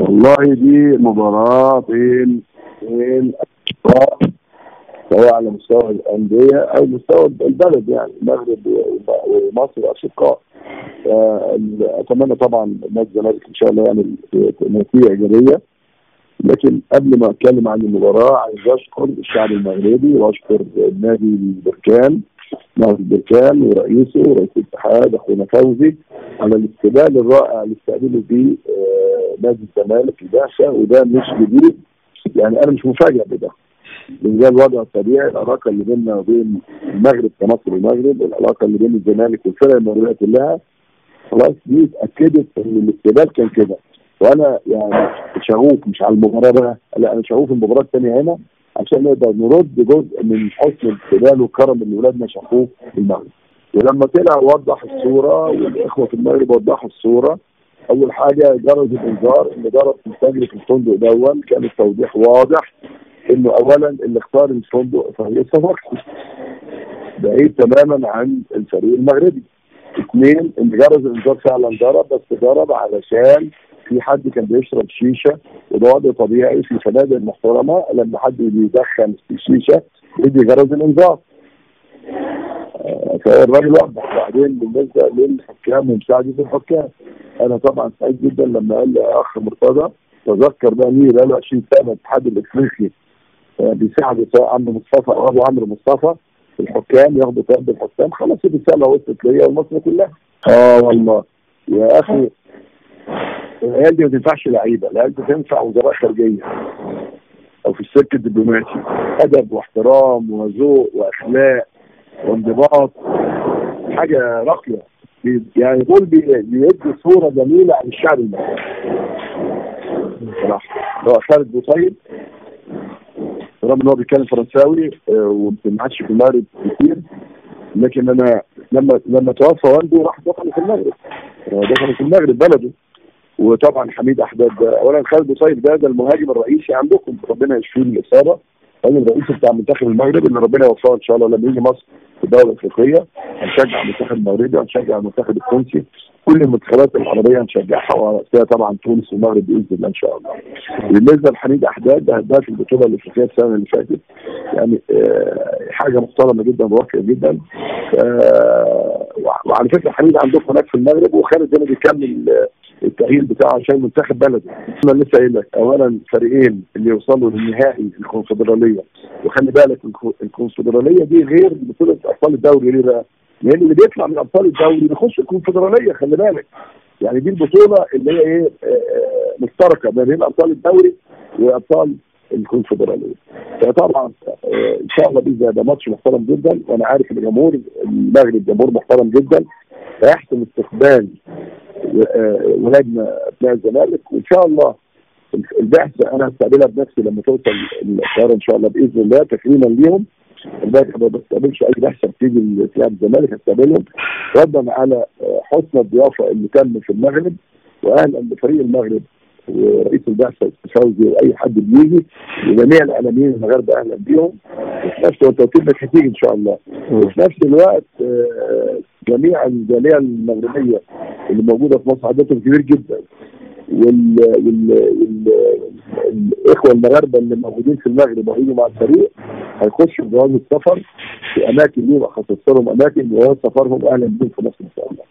والله دي مباراة بين بين أشقاء سواء على مستوى الأندية أو مستوى البلد يعني المغرب ومصر أشقاء آه، أتمنى طبعا نادي الزمالك إن شاء الله يعني نتيجة إيجابية لكن قبل ما أتكلم عن المباراة عايز أشكر الشعب المغربي وأشكر نادي البركان نادي البركان ورئيسه ورئيس الاتحاد أخونا فوزي على الاستقبال الرائع اللي استقبله بيه آه، نادي الزمالك البعثة وده مش جديد يعني أنا مش مفاجئ بده لان ده الوضع الطبيعي العلاقه اللي بيننا وبين المغرب كمصر والمغرب والعلاقه اللي بين الزمالك والفرق المغربيه كلها خلاص دي اتاكدت ان الاستقبال كان كده وانا يعني شغوف مش على المباراه بقى لا انا شغوف المباراه الثانيه هنا عشان نقدر نرد جزء من حسن الاستقبال والكرم اللي ولادنا شافوه في المغرب ولما طلع وضح الصوره والاخوه في المغرب وضحوا الصوره اول حاجه جرس الانذار اللي جرس مستجري في الفندق دون كان التوضيح واضح انه اولا اللي اختار الفندق فهي صفاقسي بعيد تماما عن الفريق المغربي اثنين ان جرس الانذار فعلا ضرب بس ضرب علشان في حد كان بيشرب شيشه وده وضع طبيعي في فنادق محترمه لما حد بيدخن في شيشه يدي جرس الانذار آه، فهو الراجل وضح بعدين بالنسبه للحكام ومساعده الحكام انا طبعا سعيد جدا لما قال لي اخ مرتضى تذكر بقى مين بقى له 20 سنه الاتحاد الافريقي آه، بيساعده سواء عمرو مصطفى او ابو عمرو مصطفى الحكام ياخدوا طلب الحكام خلاص الرساله وصلت ليا ومصر كلها اه والله يا اخي العيال دي ما تنفعش لعيبه العيال دي تنفع وزراء خارجيه او في السلك الدبلوماسي ادب واحترام وذوق واخلاق وانضباط حاجه راقيه بي- يعني دول بي- بيدي صوره جميله عن الشعب المصري بصراحه هو خالد بوصيد رغم ان هو بيتكلم فرنساوي آه، ويمكن ما عادش في المغرب كتير لكن انا لما لما توفى والده راح دخل في المغرب آه، دخل في المغرب بلده وطبعا حميد احداد ده اولا خالد بوصيد ده ده المهاجم الرئيسي عندكم ربنا يشفيه من الاصابه الراجل الرئيسي بتاع منتخب المغرب اللي ربنا يوفقه ان شاء الله لما يجي مصر في الدوله الافريقيه هنشجع المنتخب المغربي هنشجع المنتخب التونسي كل المنتخبات العربيه هنشجعها ورأسها طبعا تونس والمغرب باذن الله ان شاء الله. بالنسبه لحميد احداد ده هداف البطوله الافريقيه السنه اللي فاتت يعني آه حاجه محترمه جدا وراقيه جدا آه وع- وعلى فكره حميد عندكم هناك في المغرب وخالد هنا بيكمل آه، التأهيل بتاعه عشان منتخب بلده انا لسه قايل لك اولا فريقين اللي يوصلوا للنهائي الكونفدراليه وخلي بالك الكو- الكونفدراليه دي غير بطوله ابطال الدوري ليه بقى؟ لان اللي بيطلع من ابطال الدوري بيخش الكونفدراليه خلي بالك يعني دي البطوله اللي هي ايه آه، آه، مشتركه ما بين ابطال الدوري وابطال الكونفدراليه فطبعا آه، ان شاء الله باذن الله ده ماتش محترم جدا وانا عارف ان جمهور المغرب جمهور محترم جدا فيحسن استقبال آه، ولادنا ابناء الزمالك وان شاء الله البعثه انا هستقبلها بنفسي لما توصل القاهره ان شاء الله باذن الله تكريما ليهم البعثه ما بستقبلش اي بعثه بتيجي لتلعب الزمالك هستقبلهم ردا على آه، حسن الضيافه اللي تم في المغرب واهلا بفريق المغرب ورئيس البعثه فوزي واي حد بيجي وجميع الاعلاميين المغاربه اهلا بيهم وفي نفس الوقت توكيل انك هتيجي ان شاء الله وفي نفس الوقت آه، جميع الجاليه المغربيه اللي موجوده في مصر عددهم كبير جدا وال... وال... وال... الاخوه المغاربه اللي موجودين في المغرب وهيجوا مع الفريق هيخشوا جواز السفر في اماكن ليهم اخصص لهم اماكن جواز سفرهم اهلا بهم في مصر ان شاء الله.